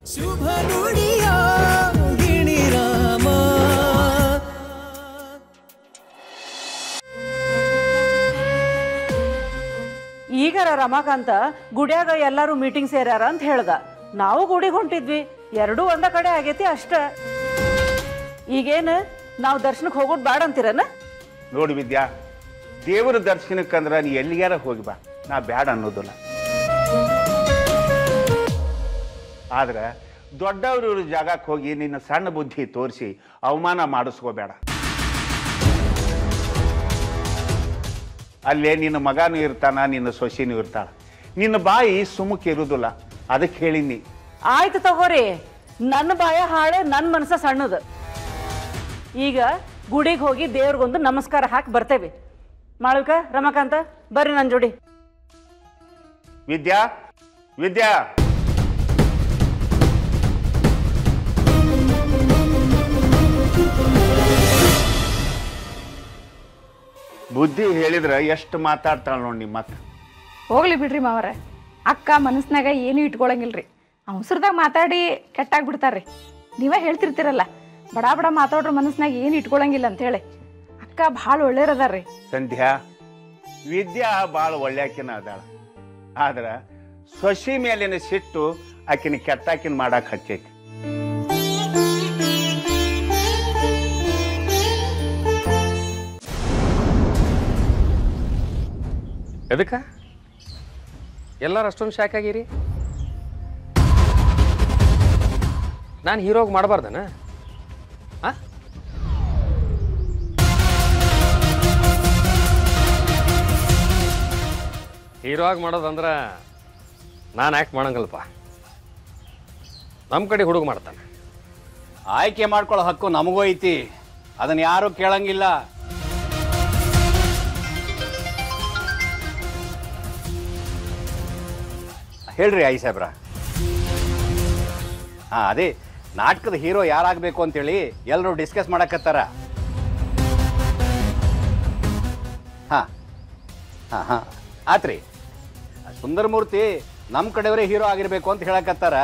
ಶುಭ ನುಡಿಯ ಗಿಣಿರಾಮ ಈಗರ ರಮಾಕಾಂತ ಗುಡ್ಯಾಗ ಎಲ್ಲರೂ ಮೀಟಿಂಗ್ ಸೇರ್ಯಾರ ಅಂತ ಹೇಳ್ದ ನಾವು ಗುಡಿಗೆ ಹೊಂಟಿದ್ವಿ ಎರಡೂ ಒಂದ ಕಡೆ ಆಗೈತಿ ಅಷ್ಟ ಈಗೇನು ನಾವು ದರ್ಶನಕ್ಕೆ ಹೋಗೋದು ಬ್ಯಾಡ ಅಂತೀರನ ನೋಡಿ ವಿದ್ಯಾ ದೇವರ ದರ್ಶನಕ್ಕಂದ್ರೆ ನೀ ಎಲ್ಲಿಗಾರ ಹೋಗಿ ಬಾ ನಾ ಬ್ಯಾಡ ಅನ್ನೋದಿಲ್ಲ ಆದ್ರೆ ದೊಡ್ಡವರು ಜಾಗಕ್ಕೆ ಹೋಗಿ ನಿನ್ನ ಸಣ್ಣ ಬುದ್ಧಿ ತೋರಿಸಿ ಅವಮಾನ ಮಾಡಿಸ್ಕೋಬೇಡ ಅಲ್ಲೇ ನಿನ್ನ ಮಗನೂ ಇರ್ತಾನ ನಿನ್ನ ಸೊಸೆನೂ ಇರ್ತಾಳ ನಿನ್ನ ಬಾಯಿ ಸುಮುಖ ಇರುವುದಿಲ್ಲ ಅದಕ್ಕೆ ಹೇಳಿನಿ ಆಯ್ತು ತಗೋರಿ ನನ್ನ ಬಾಯ ಹಾಳೆ ನನ್ನ ಮನಸ್ಸ ಸಣ್ಣದು ಈಗ ಗುಡಿಗೆ ಹೋಗಿ ದೇವ್ರಿಗೊಂದು ನಮಸ್ಕಾರ ಹಾಕಿ ಬರ್ತೇವೆ ಮಾಳವಿಕ ರಮಾಕಾಂತ ಬರ್ರಿ ನನ್ನ ಜೋಡಿ ವಿದ್ಯಾ ವಿದ್ಯಾ ಬುದ್ಧಿ ಹೇಳಿದ್ರೆ ಎಷ್ಟು ಮಾತಾಡ್ತಾಳ ನೋಡಿ ನಿಮ್ಮ ಅಕ್ಕ ಹೋಗ್ಲಿ ಬಿಡ್ರಿ ಮಾವರ ಅಕ್ಕ ಮನಸ್ನಾಗ ಏನು ಇಟ್ಕೊಳಂಗಿಲ್ರಿ ಅವಸರದಾಗ ಮಾತಾಡಿ ಕೆಟ್ಟಾಗ್ಬಿಡ್ತಾರ್ರಿ ನೀವೇ ಹೇಳ್ತಿರ್ತೀರಲ್ಲ ಬಡ ಬಡ ಮಾತಾಡ್ರ ಮನಸ್ನಾಗ ಏನು ಇಟ್ಕೊಳಂಗಿಲ್ಲ ಅಂತೇಳಿ ಅಕ್ಕ ಭಾಳ ಒಳ್ಳೇರದಾರ್ರಿ ಸಂಧ್ಯಾ ವಿದ್ಯಾ ಭಾಳ ಒಳ್ಳೆಕಿನ ಅದಾಳ ಆದ್ರೆ ಸೊಸಿ ಮೇಲಿನ ಸಿಟ್ಟು ಆಕಿನ ಕೆಟ್ಟಾಕಿನ ಮಾಡಕ್ ಹಚ್ಚೈತಿ ಎದಕ್ಕ ಎಲ್ಲರೂ ಅಷ್ಟೊಂದು ಶಾಕ್ ಆಗಿರಿ ನಾನು ಹೀರೋಗಿ ಮಾಡಬಾರ್ದನ ಆ ಹೀರೋ ಆಗಿ ಮಾಡೋದಂದ್ರೆ ನಾನು ಆ್ಯಕ್ಟ್ ಮಾಡಂಗಲ್ಪ ನಮ್ಮ ಕಡೆ ಹುಡುಗ ಮಾಡ್ತಾನೆ ಆಯ್ಕೆ ಮಾಡ್ಕೊಳ್ಳೋ ಹಕ್ಕು ನಮಗೂ ಐತಿ ಅದನ್ನ ಯಾರು ಕೇಳಂಗಿಲ್ಲ ಹೇಳ್ರಿ ಐ ಸಾಹೇಬ್ರ ಹಾ ಅದೇ ನಾಟಕದ ಹೀರೋ ಯಾರಾಗಬೇಕು ಅಂತೇಳಿ ಎಲ್ಲರೂ ಡಿಸ್ಕಸ್ ಮಾಡಕತ್ತಾರ ಹಾ ಹಾ ಹಾ ಆತ್ರಿ ಸುಂದರಮೂರ್ತಿ ನಮ್ಮ ಕಡೆಯವರೇ ಹೀರೋ ಆಗಿರ್ಬೇಕು ಅಂತ ಹೇಳಕತ್ತಾರ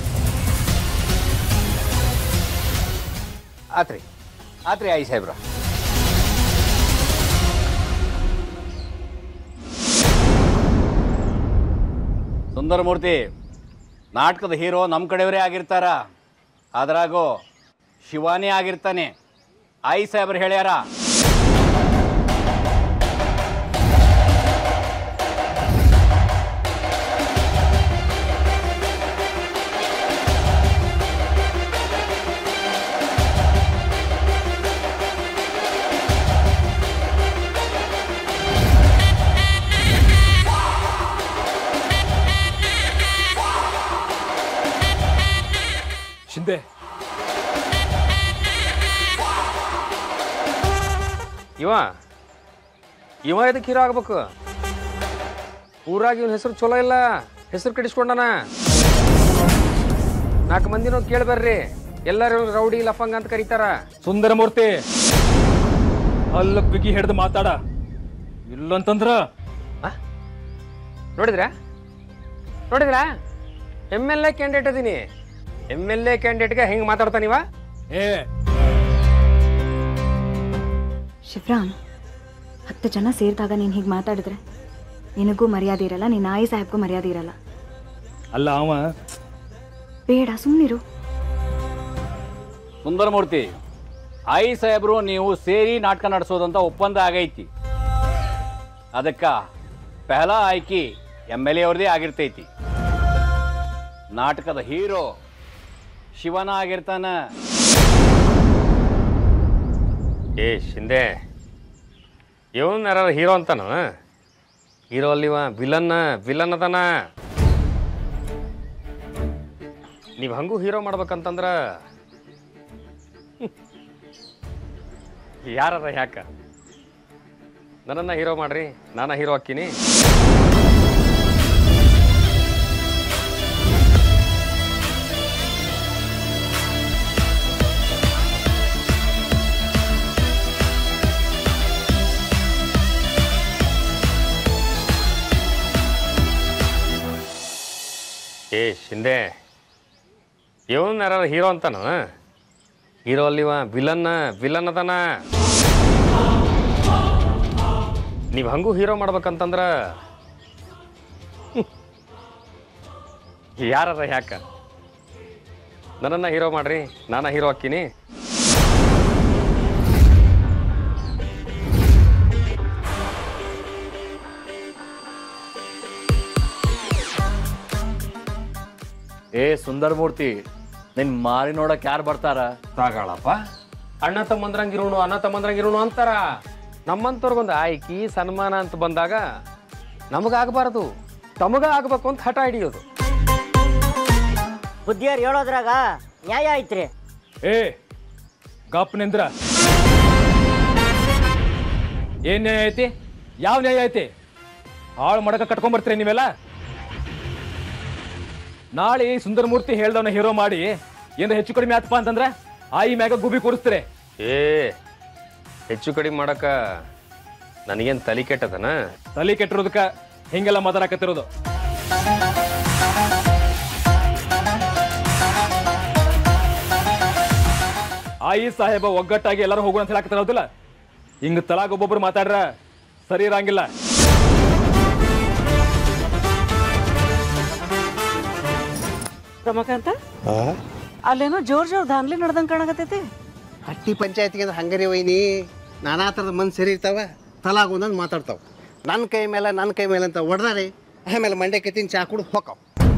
ಆತ್ರಿ ಆತ್ರಿ ಆಯಿ ಸಾಹೇಬ್ರ ಸುಂದರಮೂರ್ತಿ ನಾಟಕದ ಹೀರೋ ನಮ್ಮ ಕಡೆಯವರೇ ಆಗಿರ್ತಾರ ಅದ್ರಾಗೋ ಶಿವಾನೇ ಆಗಿರ್ತಾನೆ ಆಯಿ ಸಾಹೇಬ್ರು ಹೇಳ್ಯಾರ ಶಿಂದೆ ಇವ ಇವ ಇದಕ್ಕೆ ಹೀರೋ ಆಗ್ಬೇಕು ಊರಾಗ ಇವನ ಹೆಸರು ಚಲೋ ಇಲ್ಲ ಹೆಸರು ಕೆಡಿಸ್ಕೊಂಡನ ನಾಲ್ಕು ಮಂದಿನೂ ಕೇಳ್ಬರ್ರಿ ಎಲ್ಲರೂ ರೌಡಿ ಲಫಂಗ ಅಂತ ಕರೀತಾರ ಸುಂದರಮೂರ್ತಿ ಅಲ್ಲ ಬಿಗಿ ಹಿಡ್ದು ಮಾತಾಡ ಇಲ್ಲಂತಂದ್ರ ಆ? ನೋಡಿದ್ರಾ ನೋಡಿದ್ರಾ ಎಮ್ ಎಲ್ ಎ ಕ್ಯಾಂಡಿಡೇಟ್ ಅದೀನಿ ಎಮ್ ಎಲ್ ಎ ಕ್ಯಾಂಡಿಡೇಟ್ಗೆ ಹೆಂಗೆ ಮಾತಾಡ್ತಾನಿವ ಏ ಶಿವರಾಮ್ ಹತ್ತು ಜನ ಸೇರಿದಾಗ ನೀನು ಹೀಗೆ ಮಾತಾಡಿದ್ರೆ ನಿನಗೂ ಮರ್ಯಾದೆ ಇರಲ್ಲ ನಿನ್ನ ನಾಯಿ ಸಾಹೇಬ್ಗೂ ಮರ್ಯಾದೆ ಇರಲ್ಲ ಅಲ್ಲ ಅವ ಬೇಡ ಸುಮ್ಮನಿರು ಸುಂದರಮೂರ್ತಿ ಆಯಿ ಸಾಹೇಬರು ನೀವು ಸೇರಿ ನಾಟಕ ನಡೆಸೋದಂತ ಒಪ್ಪಂದ ಆಗೈತಿ ಅದಕ್ಕ ಪೆಹಲಾ ಆಯ್ಕೆ ಎಮ್ ಎಲ್ ಎ ಅವ್ರದೇ ಆಗಿರ್ತೈತಿ ನಾಟಕದ ಹೀರೋ ಶಿವನ ಆಗಿರ್ತಾನ ಏ ಶಿಂದೆ ಇವನ್ ಯಾರು ಹೀರೋ ಅಂತಾನ ಹೀರೋ ಅಲ್ಲಿವ ವಿಲನ್ ವಿಲನ್ ಅದಾನ ನೀವು ಹಂಗೂ ಹೀರೋ ಮಾಡ್ಬೇಕಂತಂದ್ರ ಯಾರ ಯಾಕ ನನ್ನನ್ನ ಹೀರೋ ಮಾಡ್ರಿ ನಾನ ಹೀರೋ ಹಾಕಿನಿ ಏ ಶಿಂದೆ ಇವನ್ ಯಾರು ಹೀರೋ ಅಂತಾನ ಹೀರೋ ಅಲ್ಲಿವ ವಿಲನ್ ವಿಲನ್ ಅದನ ನೀವು ಹಂಗೂ ಹೀರೋ ಮಾಡ್ಬೇಕಂತಂದ್ರ ಯಾರ ಯಾಕ ನನ್ನನ್ನು ಹೀರೋ ಮಾಡ್ರಿ ನಾನು ಹೀರೋ ಹಾಕಿನಿ ಏ ಸುಂದರ ಮೂರ್ತಿ ನಿನ್ ಮಾರಿ ನೋಡಕ್ ಯಾರು ಬರ್ತಾರ ತಾಗಳಪ್ಪ ಅಣ್ಣ ತಮ್ಮಂದ್ರಂಗಿರೋಣ ಅಣ್ಣ ತಮ್ಮಂದ್ರಂಗಿರೋಣ ಅಂತಾರ ನಮ್ಮಂತವ್ರಿಗೊಂದು ಆಯ್ಕೆ ಸನ್ಮಾನ ಅಂತ ಬಂದಾಗ ನಮಗಾಗಬಾರ್ದು ತಮಗ ಆಗ್ಬೇಕು ಅಂತ ಹಠ ಹಿಡಿಯೋದು ಬುದ್ಧಿಯವ್ರು ಹೇಳೋದ್ರಾಗ ನ್ಯಾಯ ಐತ್ರಿ ಏ ಗಪ್ ನಿಂದ್ರ ಏನ್ ನ್ಯಾಯ ಐತಿ ಯಾವ ನ್ಯಾಯ ಐತಿ ಹಾಳು ಮಾಡಕ ಕಟ್ಕೊಂಡ್ ನೀವೆಲ್ಲ ನಾಳೆ ಸುಂದರ ಮೂರ್ತಿ ಹೇಳ್ದವನ ಹೀರೋ ಮಾಡಿ ಏನಾರ ಹೆಚ್ಚು ಕಡಿಮೆ ಆತಪ್ಪ ಅಂತಂದ್ರೆ ಆಯಿ ಮ್ಯಾಗ ಗುಬಿ ಕೂರಿಸ್ತಾರೆ ಏ ಹೆಚ್ಚು ಕಡಿಮೆ ಮಾಡಕ ನನಗೇನು ತಲೆ ಕೆಟ್ಟದನ ತಲೆ ಕೆಟ್ಟಿರೋದಕ್ಕ ಹಿಂಗೆಲ್ಲ ಮಾತಾಡಕತ್ತಿರೋದು ಆಯಿ ಸಾಹೇಬ ಒಗ್ಗಟ್ಟಾಗಿ ಎಲ್ಲರೂ ಹೋಗೋಣ ಅಂತ ಹೇಳಕತ್ತಿರೋದಿಲ್ಲ ಹಿಂಗ ತಲಾಗ ಒಬ್ಬೊಬ್ರು ಮಾತಾಡ್ರ ಸರಿ ಇರಂಗಿಲ್ಲ ರಮಕಾಂತ ಅಲ್ಲೇನೋ ಜೋರ್ ಜೋರ್ ದಾನ್ಲಿ ನಡ್ದಂಗ್ ಕಾಣಕತ್ತೈತಿ ಹಟ್ಟಿ ಪಂಚಾಯತಿಗೆ ಹಂಗರಿ ಒಯ್ನಿ ನಾನಾ ಥರದ ಮನ್ಸು ಸರಿ ಇರ್ತಾವ ತಲಾಗ ಒಂದೊಂದು ಮಾತಾಡ್ತಾವ ನನ್ನ ಕೈ ಮೇಲೆ ನನ್ನ ಕೈ ಮೇಲೆ ಅಂತ ಹೊಡೆದಾರೆ ಆಮೇಲೆ ಮಂಡೆ ಕೆತ್ತಿನ ಚಾ ಕುಡು ಹೋಕಾವ್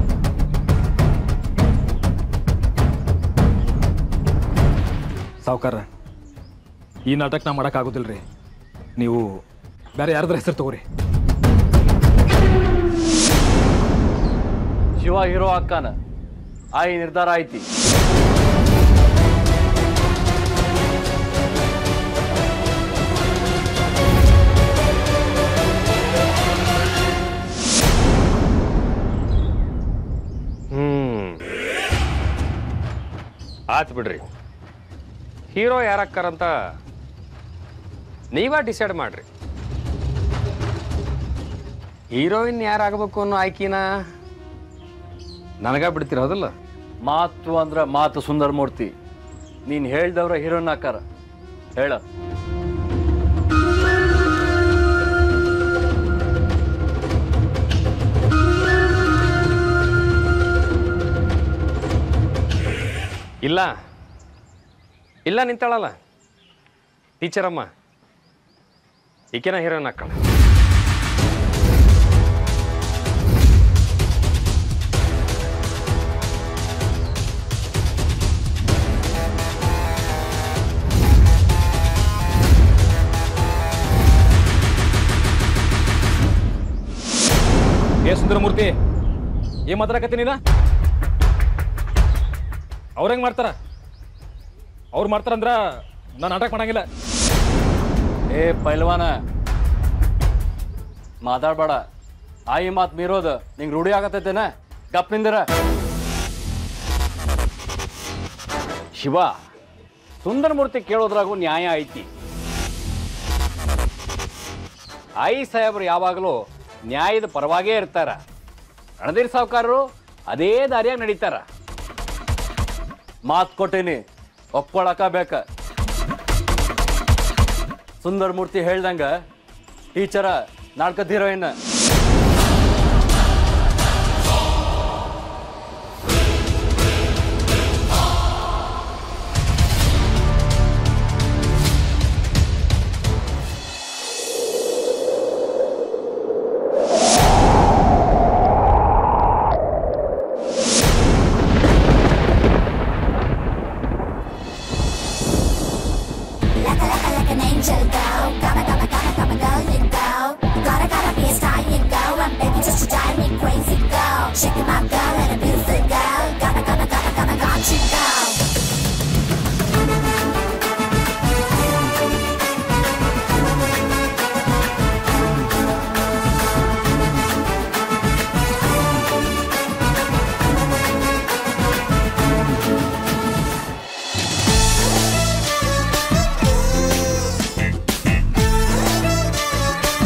ಸಾವುಕಾರ ಈ ನಾಟಕ ನಾ ಮಾಡಕ್ ಆಗೋದಿಲ್ರಿ ನೀವು ಬೇರೆ ಯಾರ್ದಾರ ಹೆಸರು ತಗೋರಿ ಶಿವ ಹೀರೋ ಅಕ್ಕನ ಆಯಿ ನಿರ್ಧಾರ ಐತಿ ಹ್ಮ್ ಆತ್ ಬಿಡ್ರಿ ಹೀರೋ ಯಾರಕ್ಕಾರಂತ ನೀವ ಡಿಸೈಡ್ ಮಾಡ್ರಿ ಹೀರೋಯಿನ್ ಯಾರಾಗಬೇಕು ಅನ್ನೋ ಆಯ್ಕಿನ ನನಗ ಬಿಡ್ತೀರ ಹೌದಲ್ಲ ಮಾತು ಅಂದ್ರ ಮಾತು ಸುಂದರ ಮೂರ್ತಿ ನೀನ್ ಹೇಳ್ದವ್ರ ಹೀರೋನ್ ಹಾಕಾರ ಹೇಳ ಇಲ್ಲ ಇಲ್ಲ ನಿಂತಾಳಲ್ಲ ಟೀಚರಮ್ಮ ಈಕೆನ ಹೀರೋಯಿನ್ ಹಾಕಳ ಏ ಸುಂದರಮೂರ್ತಿ ಏನ್ ಮಾತಾಡಕತ್ತಿ ನೀನ ಅವ್ರ ಹೆಂಗ್ ಮಾಡ್ತಾರ ಅವ್ರು ಮಾಡ್ತಾರಂದ್ರ ನಾನು ನಾಟಕ ಮಾಡಂಗಿಲ್ಲ ಏ ಪೈಲ್ವಾನ ಮಾತಾಡ್ಬೇಡ ಆಯಿ ಮಾತು ಮೀರೋದು ನಿಂಗೆ ರೂಢಿ ಆಗತ್ತೈತೇನ ಗಪ್ ನಿಂದಿರ ಶಿವ ಸುಂದರ ಮೂರ್ತಿ ಕೇಳೋದ್ರಾಗೂ ನ್ಯಾಯ ಐತಿ ಆಯಿ ಸಾಹೇಬ್ರು ಯಾವಾಗಲೂ ನ್ಯಾಯದ ಪರವಾಗೇ ಇರ್ತಾರ ರಣಧೀರ್ ಸಾವ್ಕಾರರು ಅದೇ ದಾರಿಯಾಗ ನಡೀತಾರ ಮಾತು ಕೊಟ್ಟೇನಿ ಒಪ್ಕೊಳಕ ಬೇಕ ಸುಂದರ ಮೂರ್ತಿ ಹೇಳ್ದಂಗ ಟೀಚರ ನಾಟಕದ ಹೀರೋಯಿನ್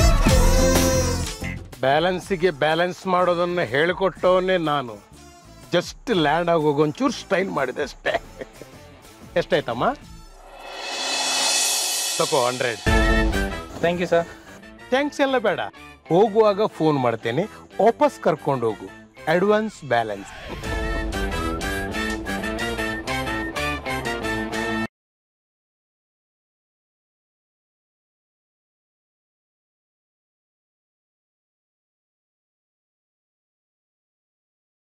ಬ್ಯಾಲೆನ್ಸಿಗೆ ಬ್ಯಾಲೆನ್ಸ್ ಮಾಡೋದನ್ನ ಹೇಳಿಕೊಟ್ಟವನ್ನೇ ನಾನು ಜಸ್ಟ್ ಲ್ಯಾಂಡ್ ಆಗಿ ಹೋಗೋ ಒಂಚೂರು ಸ್ಟೈಲ್ ಮಾಡಿದೆ ಅಷ್ಟೇ ಎಷ್ಟಾಯ್ತಮ್ಮ ತಗೋ hundred thank you sir thanks ಎಲ್ಲ ಬೇಡ ಹೋಗುವಾಗ ಫೋನ್ ಮಾಡ್ತೇನೆ ವಾಪಸ್ ಕರ್ಕೊಂಡು ಹೋಗು ಅಡ್ವಾನ್ಸ್ ಬ್ಯಾಲೆನ್ಸ್